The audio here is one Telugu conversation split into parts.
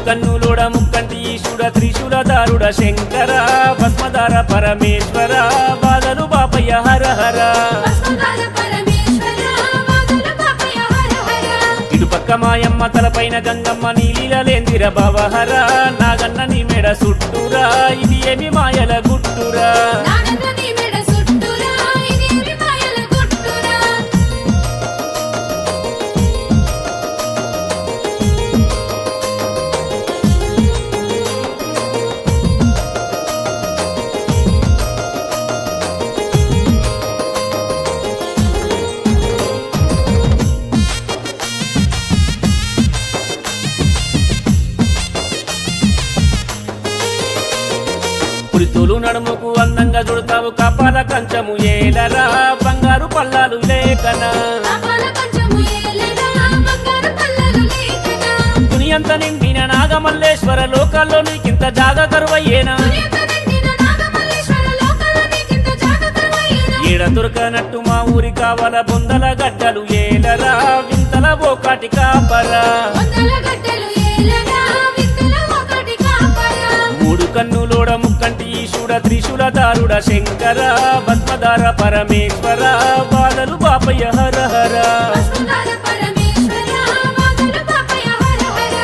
కన్నులోడ ముక్కంటి ఈశుడ త్రిశూలధారుడ శంకర భస్మధార పరమేశ్వర బాధలు బాపయ్య హర హర భస్మధార పరమేశ్వర బాధల పాపయ హర హర ఇటుపక్క మాయమ్మ తలపైన గంగమ్మ నీలీలలేందిర భవహర నాగన్న నీ మెడ సుట్టురా ఇది ఏమి మాయల గుట్టురా నాగన్న నీ మెడ సుట్టురా ఇదేమి మాయల గుట్టురా పురితులు నడుముకు అందంగా చుడతావు కపాల కంచము ఏలరా బంగారు పల్లాలు లేకనా పాపాల పంచము ఏలరా బంగారు పల్లలు లేకనా దునియంత నిండిన నాగమల్లేశ్వర లోకాల్లో నీకింత జాగ కరువయ్యేనా దునియంత నిండిన నాగమల్లేశ్వర లోకాల నీకింత జాగకరమయ్యేనా ఈడ దొరకనట్టు మా ఊరి కావాల బొందల గడ్డలు ఏలరా వింతల బోకాటి కాపరా వందల గడ్డలు ఏలరా వింతల ఒకటి కాపరా మూడు కన్నులోడ ముక్కంటి ఈశుడ త్రిశూల దారుడ శంకర భస్మధార పరమేశ్వర బాధలు బాపయ్య హర హర భస్మధార పరమేశ్వర బాధల పాపయ హర హర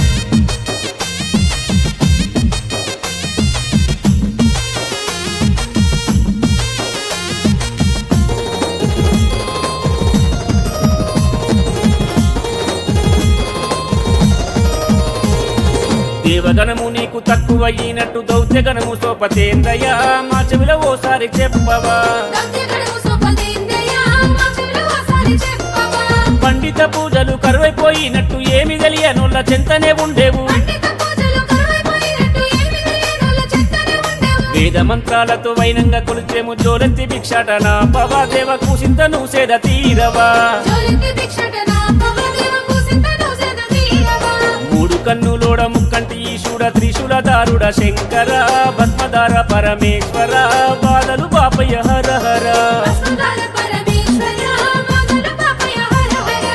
దేవగణము నీకు తక్కువయ్యినట్టు దౌత్యగణము సోపతేందయ్య మా చెవిలో ఓసారి చెప్పవా గంగెగడము సోపదేందయ్య మా చెవిలో ఒకసారి చెప్పవా పండిత పూజలు కరువైపోయినట్టు ఏమి తెలియనుల్ల చెంతనే ఉండేవు పండిత పూజలు కరువైపోయినట్టు ఏమి తెలియనోళ్ళ చెత్తనే ఉండేవు వేద మంత్రాలతో వైనంగా కొలిచేము జోలెత్తి భిక్షాటన పవాదేవ కుసింతను సేద తీరవా జోలింది భిక్షటన పవదేవ కుసింతను సేద తీరవా మూడు కన్నులోడ ముక్కంటి ఈశుడ త్రిశూల దారుడ శంకర భస్మధార పరమేశ్వర బాధలు బాపయ్య హర హర భస్మధార పరమేశ్వర బాధల పాపయ హర హర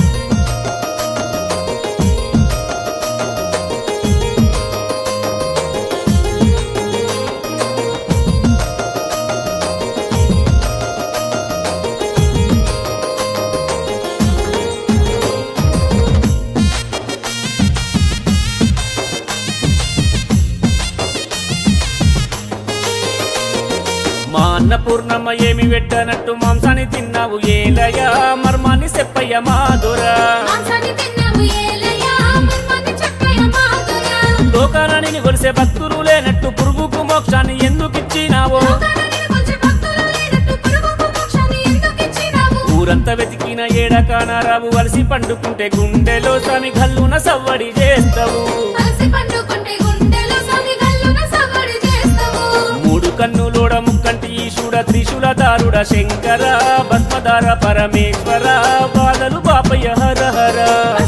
మా అన్నపూర్ణమ్మ ఏమి పెట్టనట్టు మాంసాన్ని తిన్నావు ఏలయ మర్మాన్ని చెప్పయ్య మాధురా మాంసాన్ని తిన్నావు ఏలయ్య మర్మాన్ని చెప్పయ్య మాధురా లోకాలని కొలిసే భక్తులు లేనట్టు పురుగుకు మోక్షాన్ని ఎందుకు ఇచ్చినావో లోకాలని కొలిచే భక్తులు లేనట్టు పురుగుకు మోక్షాన్ని ఎందుకు ఇచ్చినావు ఊరంతా వెతికిన ఏడకానారావు వలసి పండుకుంటే గుండెలో స్వామి గల్లున సవ్వడి చేస్తావు అలసి పండుకుంటే గుండెలో సమి గల్లున సవ్వడి చేస్తావు మూడు కన్నులోడ ముక్కంటి ఈశుడ త్రిశూల దారుడ శంకర భస్మధార పరమేశ్వర బాధలు బాపయ్య హర హర